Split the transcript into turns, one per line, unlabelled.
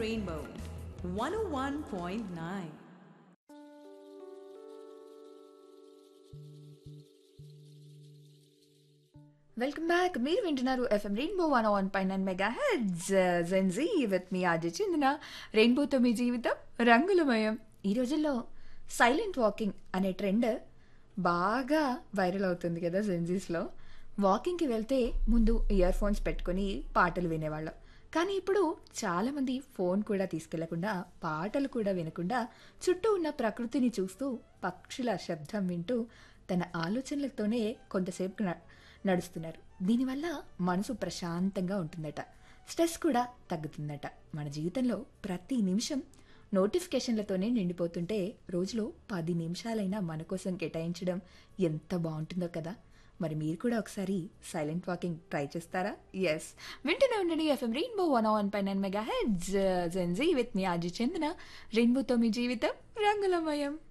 Rainbow 101.9.
Welcome back మీరు వింటున్నారు FM rainbow one one పై nine mega heads Gen Z with మీ ఆర్జీ చెందిన రెయిన్బోతో మీ జీవితం రంగులమయం ఈ రోజుల్లో సైలెంట్ వాకింగ్ అనే ట్రెండ్ బాగా వైరల్ అవుతుంది కదా జెన్జీస్లో వాకింగ్కి వెళ్తే ముందు ఇయర్ ఫోన్స్ పెట్టుకొని పాటలు వినేవాళ్ళం కానీ ఇప్పుడు చాలామంది ఫోన్ కూడా తీసుకెళ్లకుండా పాటలు కూడా వినకుండా చుట్టూ ఉన్న ప్రకృతిని చూస్తూ పక్షుల శబ్దం వింటూ తన ఆలోచనలతోనే కొంతసేపు న- నడుస్తున్నారు దీనివల్ల మనసు ప్రశాంతంగా ఉంటుందట స్ట్రెస్ కూడా తగ్గుతుందట మన జీవితంలో ప్రతి నిమిషం నోటిఫికేషన్లతోనే నిండిపోతుంటే రోజులో పది నిమిషాలైనా మన కోసం కేటాయించడం ఎంత బాగుంటుందో కదా మరి మీరు కూడా ఒకసారి సైలెంట్ వాకింగ్ ట్రై చేస్తారా ఎస్ వింటూనే ఉండండి ఎఫ్ఎం రెయిన్బో వన్ వన్ పై nine mega heads Gen Z with మీ ఆజీ చెందిన రెయిన్బోతో మీ జీవితం రంగులమయం